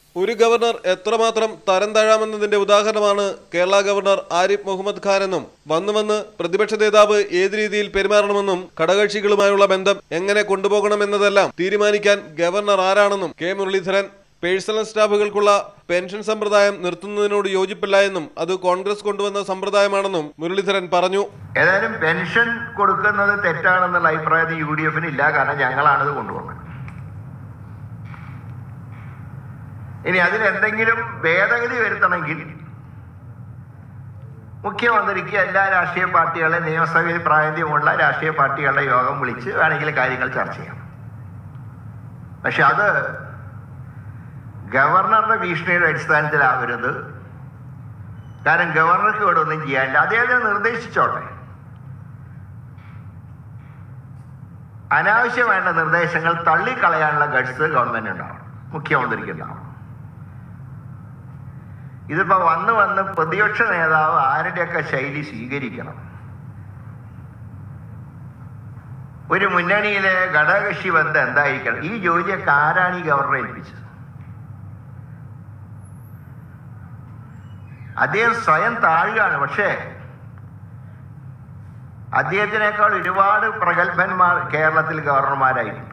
ഒരു ഗവർണർ എത്രമാത്രം തരം താഴാമെന്നതിന്റെ ഉദാഹരണമാണ് കേരള ഗവർണർ ആരിഫ് മുഹമ്മദ് ഖാൻ എന്നും വന്നു വന്ന് പ്രതിപക്ഷ നേതാവ് ഏത് രീതിയിൽ പെരുമാറണമെന്നും ഘടകകക്ഷികളുമായുള്ള ബന്ധം എങ്ങനെ കൊണ്ടുപോകണമെന്നതെല്ലാം തീരുമാനിക്കാൻ ഗവർണർ ആരാണെന്നും കെ മുരളീധരൻ പേഴ്സണൽ സ്റ്റാഫുകൾക്കുള്ള പെൻഷൻ സമ്പ്രദായം നിർത്തുന്നതിനോട് യോജിപ്പില്ല എന്നും അത് കോൺഗ്രസ് കൊണ്ടുവന്ന സമ്പ്രദായമാണെന്നും മുരളീധരൻ പറഞ്ഞു ഏതായാലും പെൻഷൻ കൊടുക്കുന്നത് തെറ്റാണെന്നുള്ള അഭിപ്രായം യു ഡി എഫിന് ഇല്ല കാരണം ഞങ്ങളാണിത് കൊണ്ടുവന്നത് ഇനി അതിന് എന്തെങ്കിലും ഭേദഗതി വരുത്തണമെങ്കിൽ മുഖ്യമന്ത്രിക്ക് എല്ലാ രാഷ്ട്രീയ പാർട്ടികളെ നിയമസഭയിൽ പ്രാതിനിധ്യമുള്ള രാഷ്ട്രീയ പാർട്ടികളുടെ യോഗം വിളിച്ച് വേണമെങ്കിൽ കാര്യങ്ങൾ ചർച്ച ചെയ്യാം പക്ഷെ അത് ഗവർണറുടെ ഭീഷണിയുടെ അടിസ്ഥാനത്തിലാവരുത് കാരണം ഗവർണർക്ക് ഇവിടെ ഒന്നും ചെയ്യാനില്ല അദ്ദേഹം നിർദ്ദേശിച്ചോട്ടെ അനാവശ്യമായ നിർദ്ദേശങ്ങൾ തള്ളിക്കളയാനുള്ള ഗഡ്സ് ഗവൺമെന്റ് ഉണ്ടാവണം മുഖ്യമന്ത്രിക്ക് ഉണ്ടാവണം ഇതിപ്പോ വന്ന് വന്ന് പ്രതിപക്ഷ നേതാവ് ആരുടെയൊക്കെ ശൈലി സ്വീകരിക്കണം ഒരു മുന്നണിയിലെ ഘടകകക്ഷി ബന്ധം എന്തായിരിക്കണം ഈ ജോലിയൊക്കെ ആരാണ് ഈ ഗവർണറെ ഏൽപ്പിച്ചത് അദ്ദേഹം സ്വയം താഴുകയാണ് പക്ഷേ അദ്ദേഹത്തിനേക്കാൾ ഒരുപാട് പ്രഗത്ഭന്മാർ കേരളത്തിൽ ഗവർണർമാരായിട്ടുണ്ട്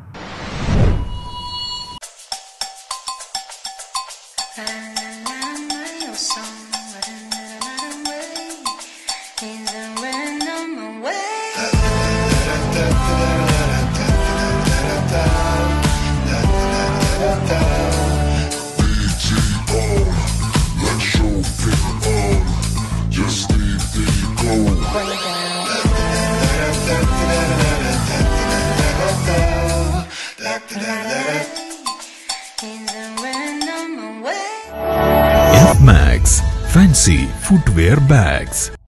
Your song, running away, is a random away. Let's show fit on. Just leave the go. Bring it down. Is a random away. F Max Fancy Footwear Bags.